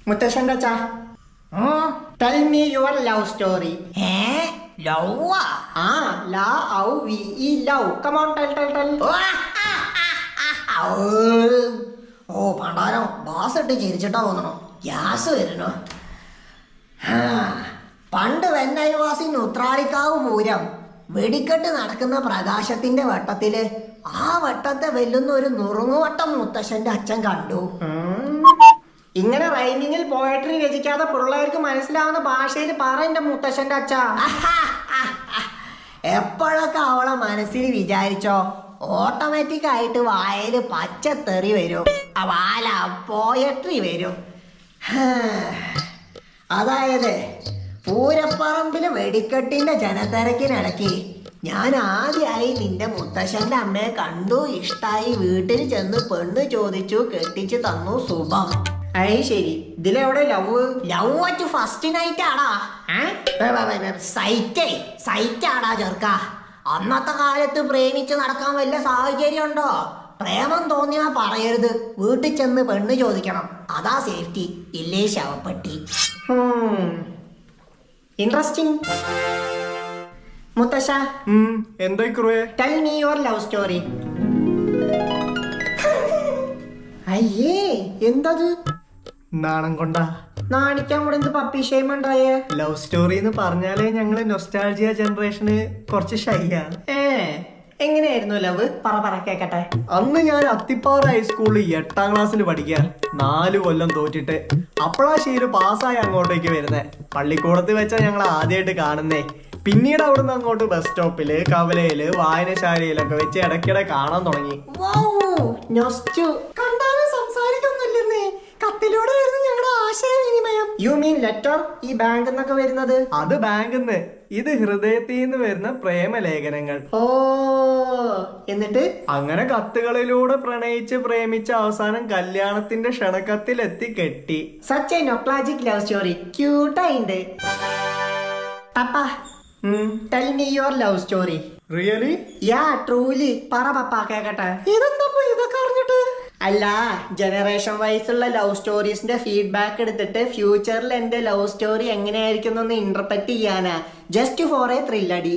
മുത്തശ്ശന്റെ അച്ഛാ tell me your love story ഏ ലൗവാ ആ ലാ ഔ വി ഇ love come on tell tell tell ഓ പണ്ടാരം ബാസ് ഇട്ട് ചിരിച്ചിട്ടാ തോന്നണു ഗ്യാസ് വരുന്നു ഹാ, പണ്ട് വെന്നയവാസി ഉത്രാളിക്കാവ് പൂരം വെടിക്കെട്ട് നടക്കുന്ന പ്രകാശത്തിന്റെ വട്ടത്തില് ആ വട്ടത്തെ വെല്ലുന്ന ഒരു നുറുങ്ങുവട്ടം മുത്തശ്ശന്റെ അച്ഛൻ കണ്ടു ഇങ്ങനെ റൈമിങ്ങിൽ പോയട്രി രചിക്കാതെ പിള്ളേർക്ക് മനസ്സിലാവുന്ന ഭാഷയിൽ പറ എന്റെ മുത്തശ്ശന്റെ അച്ഛാ എപ്പോഴൊക്കെ അവളെ മനസ്സിൽ വിചാരിച്ചോ ഓട്ടോമാറ്റിക് ആയിട്ട് വായല് പച്ചത്തെറി വരും ആ വാല പോയട്രി വരും ഹാ. അതായത് പൂരപ്പറമ്പില് വെടിക്കെട്ടിന്റെ ജനത്തിരക്കിനിടയ്ക്ക് ഞാൻ ആദ്യമായി നിന്റെ മുത്തശ്ശന്റെ അമ്മയെ കണ്ടു ഇഷ്ടായി വീട്ടിൽ ചെന്ന് പെണ്ണ് ചോദിച്ചു കെട്ടിച്ചു തന്നു സുഖം അയ് ശരി ഇതിലെവിടെ love love at first night ആടാ സൈറ്റേ സൈറ്റ് ആടാ ചെറുക്ക അന്നത്തെ കാലത്ത് പ്രേമിച്ച് നടക്കാൻ വല്ല സാഹചര്യം ഉണ്ടോ പ്രേമം തോന്നിയാ പറയരുത് വീട്ടിൽ ചെന്ന് പെണ്ണ് ചോദിക്കണം അതാ സേഫ്റ്റി ഇല്ലേ ശവപ്പെട്ടി ഇൻട്രസ്റ്റിംഗ് മുത്തശ്ശ എന്തായി ക്രൂയെ tell me your love story അയ്യേ എന്തത് നാണം കൊണ്ടാ നാണിക്കാൻ കൂടെ എന്ത് പപ്പി ഷെയിം ഉണ്ടായേ ലവ് സ്റ്റോറി എന്ന് പറഞ്ഞാലേ ഞങ്ങള് നൊസ്റ്റാൾജിയ ജനറേഷന് കുറച്ച് ഷൈയാ ഏ എങ്ങനെയായിരുന്നു ലവ് പറ പറ കേക്കട്ടെ അന്ന് ഞാൻ അത്തിപ്പാറ ഹൈസ്കൂളിൽ എട്ടാം ക്ലാസ്സിൽ പഠിക്കാൻ നാല് കൊല്ലം തോറ്റിട്ട് അപ്പോഴാ ശീല് പാസ്സായി അങ്ങോട്ടേക്ക് വരുന്നേ പള്ളിക്കൂടത്ത് വെച്ചാ ഞങ്ങൾ ആദ്യമായിട്ട് കാണുന്നേ പിന്നീട് അവിടുന്ന് അങ്ങോട്ട് ബസ് സ്റ്റോപ്പില് കവലയില് വായനശാലയിലൊക്കെ വെച്ച് ഇടയ്ക്കിടെ കാണാൻ തുടങ്ങി നൊസ്റ്റു കണ്ടാലും സംസാരിക്കൊന്നുമില്ലെന്നേ കത്തിലൂടെ വരുന്ന ഞങ്ങളുടെ ആശയവിനിമയം യു മീൻ ലെറ്റർ ഈ ബാങ്കിൽ നിന്നൊക്കെ വരുന്നത് അത് ബാങ്കിന്ന് ഇത് ഹൃദയത്തിൽ നിന്ന് വരുന്ന പ്രേമലേഖനങ്ങൾ ഓ എന്നിട്ട് അങ്ങനെ കത്തുകളിലൂടെ പ്രണയിച്ച് പ്രേമിച്ച അവസാനം കല്യാണത്തിന്റെ ക്ഷണക്കത്തിൽ എത്തി കെട്ടി such a nostalgic love story ക്യൂട്ടായിണ്ട് പപ്പ tell me your love story really yeah truly പറ പപ്പ കേക്കട്ടെ ഇതെന്താ ഇതൊക്കെ അറിഞ്ഞിട്ട് അല്ല ജനറേഷൻ വൈസുള്ള ലവ് സ്റ്റോറീസിന്റെ ഫീഡ്ബാക്ക് എടുത്തിട്ട് ഫ്യൂച്ചറിൽ എന്റെ ലവ് സ്റ്റോറി എങ്ങനെയായിരിക്കും എന്ന് ഇന്റർപ്രറ്റ് ചെയ്യാനാ ജസ്റ്റ് ഫോർ എ ത്രില്ലടി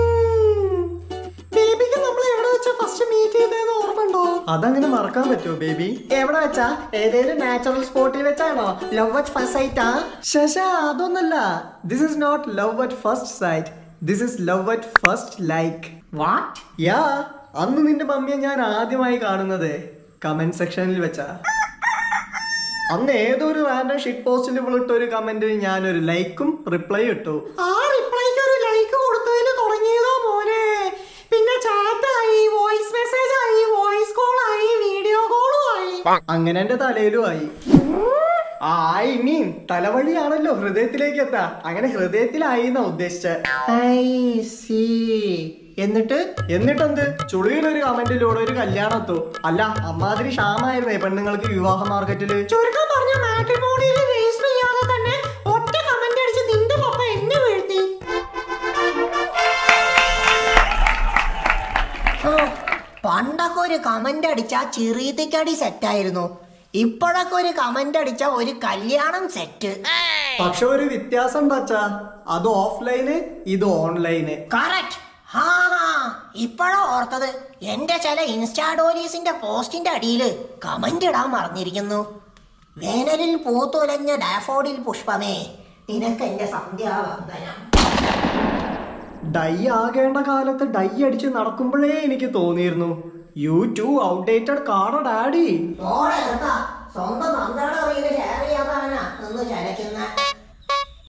ബേബിക്ക് നമ്മൾ എവിടെ വെച്ചാ ഫസ്റ്റ് മീറ്റ് ചെയ്തതെന്ന് ഓർമ്മയുണ്ടോ അതങ്ങനെ മറക്കാൻ പറ്റുമോ ബേബി എവിടെ വെച്ചാ ഏതേലും നാച്ചുറൽ സ്പോട്ടിൽ വെച്ചാണോ ലവ് അറ്റ് ഫസ്റ്റ് സൈറ്റാ ശശ അതൊന്നല്ല this is not love at first sight this is love at first like what yeah അന്ന് നിന്റെ മമ്മിയെ ഞാൻ ആദ്യമായി കാണുന്നത് കമന്റ് സെക്ഷനിൽ വെച്ചാ അന്ന് ഏതൊരു റാൻഡം ഷിറ്റ് പോസ്റ്റിൽ ഇട്ട ഒരു കമന്റിന് ഞാനൊരു ലൈക്കും റിപ്ലൈ ഇട്ടു ആ റിപ്ലൈക്ക് ഒരു ലൈക്ക് കൊടുത്തതിൽ തുടങ്ങിയതോ മോനെ പിന്നെ ചാറ്റ് ആയി വോയിസ് മെസ്സേജ് ആയി വോയിസ് കോൾ ആയി വീഡിയോ കോളും ആയി അങ്ങനെ എന്റെ തലയിലും ആയി ആ ഐ മീൻ തലവഴിയാണല്ലോ ഹൃദയത്തിലേക്ക് എത്താ അങ്ങനെ ഹൃദയത്തിലായി എന്നാ ഉദ്ദേശിച്ച ഐ സി എന്നിട്ട് എന്നിട്ടെന്ത് ചുളിയിലൊരു കമന്റിലൂടെ ഒരു കല്യാണം എത്തു അല്ല അമ്മാതിരി ക്ഷാമായിരുന്നേ പെണ്ണുങ്ങൾക്ക് വിവാഹ മാർക്കറ്റില് ചുരുക്കം പറഞ്ഞ മാട്രിമോണിയിൽ രജിസ്റ്റർ ചെയ്യാതെ തന്നെ ഒറ്റ കമന്റ് അടിച്ച് നിന്റെ പപ്പ എന്നെ വീഴ്ത്തി ഓ, പണ്ടൊക്കെ ഒരു കമന്റ് അടിച്ചാ ചിറീതിക്കടി സെറ്റായിരുന്നു ഇപ്പോഴൊക്കെ ഒരു കമന്റ് അടിച്ച ഒരു കല്യാണം സെറ്റ് പക്ഷെ ഒരു വ്യത്യാസം എന്താച്ചാ അത് ഓഫ്ലൈന് ഇത് ഓൺലൈന് കറക്റ്റ് ഹാ ഹാ ഇപ്പോഴാ ഓർത്തത് എന്റെ ചില ഇൻസ്റ്റാഡോലീസിന്റെ പോസ്റ്റിന്റെ അടിയില് കമന്റ് ഇടാൻ മറന്നിരിക്കുന്നു വേനലിൽ പൂത്തുലഞ്ഞ ഡാഫോഡിൽ പുഷ്പമേ നിനക്ക് എന്റെ സന്ധ്യാവന്ദനം ഡൈ ആകേണ്ട കാലത്ത് ഡൈ അടിച്ച് നടക്കുമ്പോഴേ എനിക്ക് തോന്നിയിരുന്നു you too outdated card daddy മോളെ എടുത്ത സ്വന്തം നന്ദയുടെ റീല് ഷെയർ ചെയ്യാതാണ് നിന്ന് ചരക്കുന്ന